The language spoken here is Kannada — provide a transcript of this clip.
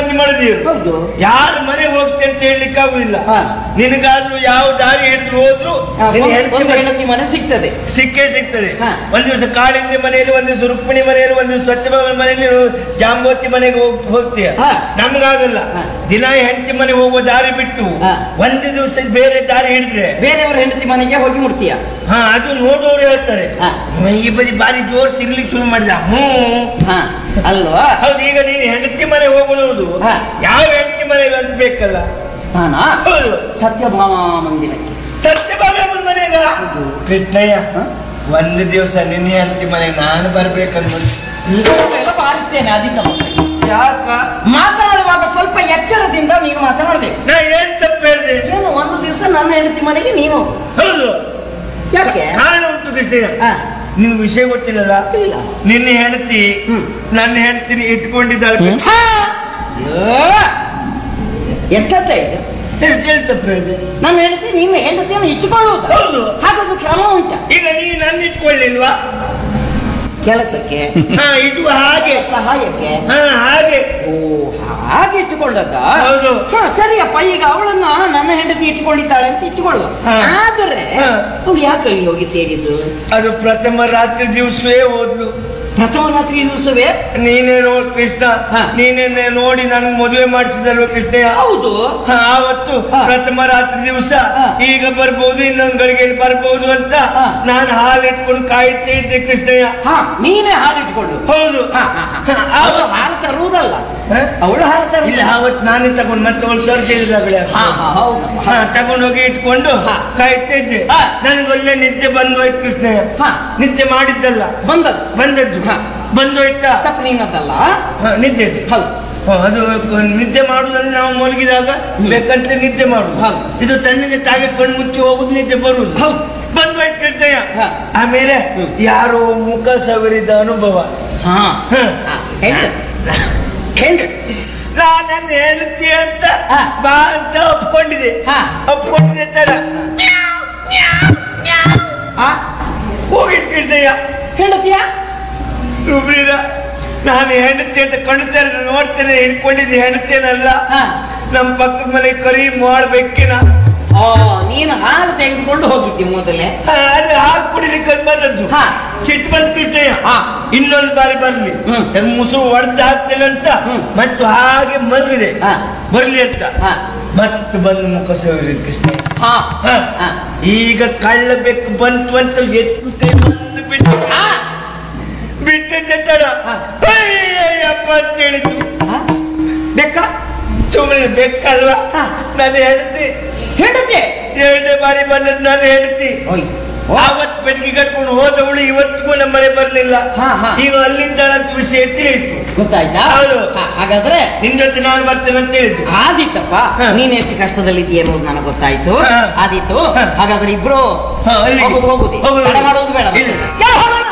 ಸಂಗತಿ ಮಾಡಿದೀವಿ ಹೌದು ಯಾರ ಮನೆ ಹೋಗ್ತೆ ಅಂತ ಹೇಳಲಿಕ್ಕೆ ಆಗುದಿಲ್ಲ ಹಾ. ನಿನಗಾದ್ರೂ ಯಾವ ದಾರಿ ಹಿಡಿದು ಹೋದ್ರು ಹಾ, ನಿನ್ನ ಒಂದು- ಹೆಂಡ್ತಿ ಒಂದು ಮನೆ ಹೆಂಡತಿ ಮನೆ ಸಿಗ್ತದೆ ಸಿಕ್ಕೇ ಸಿಗ್ತದೆ ಹಾ. ಒಂದ್ ದಿವಸ ಕಾಳಿಂದಿ ಮನೆಯಲ್ಲಿ ಒಂದ್ ದಿವಸ ರುಕ್ಮಿಣಿ ಮನೆಯಲ್ಲಿ ಒಂದ್ ದಿವಸ ಸತ್ಯಭಾಮ ಮನೆಯಲ್ಲಿ ನೀನು ಜಾಂಬವತಿ ಮನೆಗೆ ಹೋಗ್ ಹೋಗ್ತೀಯ ಹಾ. ನಮ್ಗಾಗಲ್ಲ ಹಾ. ದಿನ ಹೆಂಡತಿ ಮನೆ ಹೋಗುವ ದಾರಿ ಬಿಟ್ಟು ಹಾ. ಒಂದು ದಿವಸ ಬೇರೆ ದಾರಿ ಹಿಡಿದ್ರೆ ಬೇರೆಯವರ ಹೆಂಡತಿ ಮನೆಗೆ ಹೋಗಿ ಮುಟ್ತೀಯ ಹಾ ಅದು ನೋಡುವವರು ಹೇಳ್ತಾರೆ ಹಾ. ಇವ ಈ ಬದಿ ಬಾರಿ ಜೋರ್ ತಿರ್ಲಿಕ್ಕೆ ಶುರು ಮಾಡಿದ ಹ್ಮ್ ಹಾ ಅಲ್ವಾ ಹೌದು ಈಗ ನೀನು ಹೆಂಡತಿ ಮನೆ ಹೋಗುವುದು ಹಾ. ಯಾವ ಹೆಂಡತಿ ಮನೆ ಅಂತ ಬೇಕಲ್ಲ ನಾನಾ ಹೌದು ಸತ್ಯಭಾಮ ಮಂದಿರಕ್ಕೆ ಸತ್ಯಭಾಮ ಮನೆಗ ಕೃಷ್ಣಯ್ಯ ಒಂದು ದಿವಸ ನಿನ್ನ ಹೆಂಡತಿ ಮನೆಗೆ ನಾನು ಬರ್ಬೇಕಂತ ಈಗಲೆಲ್ಲ ಬಾರಿಸ್ತೇನೆ ಅಧಿಕ ಮಕ್ಕಳಿಗೆ. ಯಾಕ ಮಾತನಾಡುವಾಗ ಸ್ವಲ್ಪ ಎಚ್ಚರದಿಂದ ನೀನು ಮಾತನಾಡಬೇಕು ನಾ ಏನ್ ತಪ್ಪು ಹೇಳಿದೆ ಏನು ಒಂದು ದಿವಸ ನನ್ನ ಹೆಂಡತಿ ಮನೆಗೆ ನೀನು ಹೌದು ಯಾಕೆ ಕಾರಣ ಉಂಟು ಕೃಷ್ಣಯ್ಯ ಹಾ, ನಿನ್ ವಿಷಯ ಗೊತ್ತಿಲ್ಲಲ್ಲ ಇಲ್ಲ ನಿನ್ನ ಹೆಂಡತಿ ಹ್ಮ್. ನನ್ನ ಹೆಂಡತಿನ ಇಟ್ಕೊಂಡಿದ್ದಾಳೆ ಎಂತದ್ದ ಇದು ಎಷ್ಟ್ ಎಷ್ಟ್ ತಪ್ಪು ಹೇಳಿದೆ ನನ್ನ ಹೆಂಡತಿ ನಿನ್ನ ಹೆಂಡತಿಯನ್ನು ಇಟ್ಟುಕೊಳ್ಳುವುದು ಹೌದು. ಹಾಗೊಂದು ಕ್ರಮ ಉಂಟ ಈಗ ನೀ ನನ್ನ ಇಟ್ಕೊಳ್ಳಿಲ್ವಾ ಕೆಲಸಕ್ಕೆ ಹಾ ಇದು ಹಾಗೆ ಸಹಾಯಕ್ಕೆ ಹಾ ಹಾಗೆ ಓ ಹಾಗೆ ಇಟ್ಟುಕೊಂಡದ್ದ ಹೌದು. ಹಾ, ಸರಿಯಪ್ಪ ಈಗ ಅವಳನ್ನ ನನ್ನ ಹೆಂಡತಿ ಇಟ್ಟುಕೊಂಡಿದ್ದಾಳೆ ಅಂತ ಇಟ್ಟುಕೊಳ್ಳುವ ಹಾ. ಆದರೆ ಹಾ. ಅವಳು ಯಾಕೆ ಅಲ್ಲಿ ಹೋಗಿ ಸೇರಿದ್ದು ಅದು ಪ್ರಥಮ ರಾತ್ರಿ ದಿವಸವೇ ಹೋದ್ಲು ಪ್ರಥಮ ರಾತ್ರಿ ದಿವಸವೇ ನೀನೇ ನೋಡ್ ಕೃಷ್ಣ ಹಾ. ನೀನೇ ನೋಡಿ ನನ್ಗೆ ಮದುವೆ ಮಾಡಿಸಿದಲ್ವ ಕೃಷ್ಣಯ್ಯ ಹೌದು ಹಾ, ಆವತ್ತು ಹಾ. ಪ್ರಥಮ ರಾತ್ರಿ ದಿವಸ ಹಾ. ಈಗ ಬರ್ಬೋದು ಇನ್ನೊಂದ್ ಗಳಿಗೆ ಬರ್ಬೋದು ಅಂತ ಹಾ. ನಾನು ಹಾಲು ಇಟ್ಕೊಂಡು ಕಾಯುತ್ತಾ ಇದ್ದೆ ಕೃಷ್ಣಯ್ಯ ಹಾ ನೀನೇ ಹಾಲು ಇಟ್ಕೊಂಡು ಹೌದು ಹಾ, ಹಾ, ಹಾ. ಹಾ, ಅವಳು ಆವತ್ತು- ಹಾಲು ತರುವುದಲ್ಲ ಹಾ? ಅವಳು ಹಾಲು ಇಲ್ಲ ತರುವುದಿಲ್ಲ ಆವತ್ತು ನಾನೇ ತಗೊಂಡು ಮತ್ತೆ ಅವಳು ತರ್ತಿದ್ದಾಳೆ ಹಾ ಹಾ ಹೌದಪ್ಪ ಹಾ ತಗೊಂಡು ಹೋಗಿ ಇಟ್ಕೊಂಡು ಹಾ. ಕಾಯ್ತಾ ಇದ್ದೆ ಹಾ. ನನಗೆ ಒಳ್ಳೆ ನಿದ್ದೆ ಬಂದು ಹೋಯ್ತು ಕೃಷ್ಣಯ್ಯ ಹಾ. ನಿದ್ದೆ ಮಾಡಿದ್ದಲ್ಲ ಬಂದದ್ದು ಬಂದದ್ದು ಹಾ. ಬಂದೋಯ್ತಾ ತಪ್ಪು ನಿನ್ನದಲ್ಲ ಹಾ, ನಿದ್ದೆ ಇದೆ. ಹೌದು ಹಾ, ಅದು ಕ- ನಿದ್ದೆ ಮಾಡುದಂದ್ರೆ ನಾವು ಮಲಗಿದಾಗ ಬೇಕಂತ ನಿದ್ದೆ ಮಾಡುದು ಹೌದು. ಇದು ತಣ್ಣಗೆ ತಾಗೆ ಕಣ್ಣು ಮುಚ್ಚಿ ಹೋಗುದು ನಿದ್ದೆ ಬರುವುದು ಹೌದು. ಬಂದ್ವಾಯ್ತು ಕೃಷ್ಣಯ್ಯ ಹಾ. ಆಮೇಲೆ ಯಾರೋ ಮುಖ ಸವರಿದ ಅನುಭವ ಹಾ ಹಾ. ಹಾ, ಹೆಂಡತಿ ಹೆಂಡತಿ ನಾ ನನ್ನ ಹೆಂಡತಿ ಅಂತ ಹಾ. ಬಾ ಅಂತ ಒಪ್ಕೊಂಡಿದೆ ಹಾ. ಒಪ್ಕೊಂಡಿದೆ ತಡ ಆ ಹೋಗಿದ್ ಕೃಷ್ಣಯ್ಯ ಹೆಂಡತಿಯ ಸುಬ್ರೀರ ನಾನು ಹೆಂಡತಿ ಅಂತ ಕಣ್ತಾರೆ ನೋಡ್ತೇನೆ ಹಿಡ್ಕೊಂಡಿದ್ದೆ ಹೆಂಡತಿನಲ್ಲ ಹಾ. ನಮ್ಮ ಪಕ್ಕದ ಮನೆ ಕರಿ ಮಾಡ್ಬೇಕಿನ ಓ ನೀನು ಹಾಲು ತೆಗೆದುಕೊಂಡು ಹೋಗಿದ್ದಿ ಮೊದಲೇ ಅದು ಹಾಲು ಕುಡಿಲಿಕ್ಕೆ ಬಂದದ್ದು ಹಾ. ಸಿಟ್ಟು ಬಂದು ಕೃಷ್ಣಯ್ಯ ಹಾ. ಇನ್ನೊಂದು ಬಾರಿ ಬರ್ಲಿ ಹ್ಮ್. ತೆಗ್ದು ಮುಸುರು ಹೊಡೆದು ಹಾಕ್ತೇನೆ ಅಂತ ಹ್ಮ್. ಮತ್ತು ಹಾಗೆ ಮಲಗಿದೆ ಹಾ. ಬರ್ಲಿ ಅಂತ ಹಾ. ಮತ್ತೆ ಬಂದು ಮುಖ ಸವರಿದ ಕೃಷ್ಣಯ್ಯ ಹಾ ಹಾ. ಹಾ. ಈಗ ಕಳ್ಳ ಬೆಕ್ಕು ಬಂತು ಅಂತ ಎತ್ತು ಕೈ ಬಂದು ಬಿಟ್ಟು ಹಾ. ಬಿಟ್ಟಿದ್ದೆ ತಡ ಹಾ. ಅಯ್ಯಯ್ಯಪ್ಪ ಅಂತ ಹೇಳಿದ್ದು ಹಾ? ಬೇಕಾ ಸುಮ್ಮನೆ ಬೆಕ್ಕಲ್ವಾ ಹಾ. ನನ್ನ ಹೆಂಡತಿ ಹೆಂಡತಿ ಎರಡನೇ ಬಾರಿ ಬಂದದ್ದು ನನ್ನ ಹೆಂಡತಿ ಓಯ್ ಓ, ಆವತ್ ಬೆಟ್ಟಿಗೆ ಕಟ್ಕೊಂಡು ಹೋದವಳು ಇವತ್ತಿಗೂ ನಮ್ಮ ಮನೆ ಬರ್ಲಿಲ್ಲ ಹಾ, ಹಾ. ಈಗ ಅಲ್ಲಿದ್ದಾಳಂತ ವಿಷಯ ತಿಳಿಯಿತು ಗೊತ್ತಾಯ್ತಾ ಹೌದು. ಹಾ, ಹಾಗಾದ್ರೆ ನಿನ್ ಜೊತೆ ನಾನು ಬರ್ತೇನೆ ಅಂತ ಹೇಳಿದ್ದು ಆದಿತ್ತಪ್ಪ ಹಾ. ನೀನ್ ಎಷ್ಟು ಕಷ್ಟದಲ್ಲಿದ್ದೀಯ ಅನ್ನೋದು ನನಗೆ ಗೊತ್ತಾಯ್ತು ಹಾ. ಆದಿತ್ತು ಹಾ. ಹಾಗಾದ್ರೆ ಇಬ್ರು ಹಾ, ಅಲ್ಲಿಗೆ. ಹೋಗುದು ಹೋಗುದು ಹೋಗುದು. ತಡ ಮಾಡೋದು ಬೇಡ ಇಲ್ಲ. ಯಾವ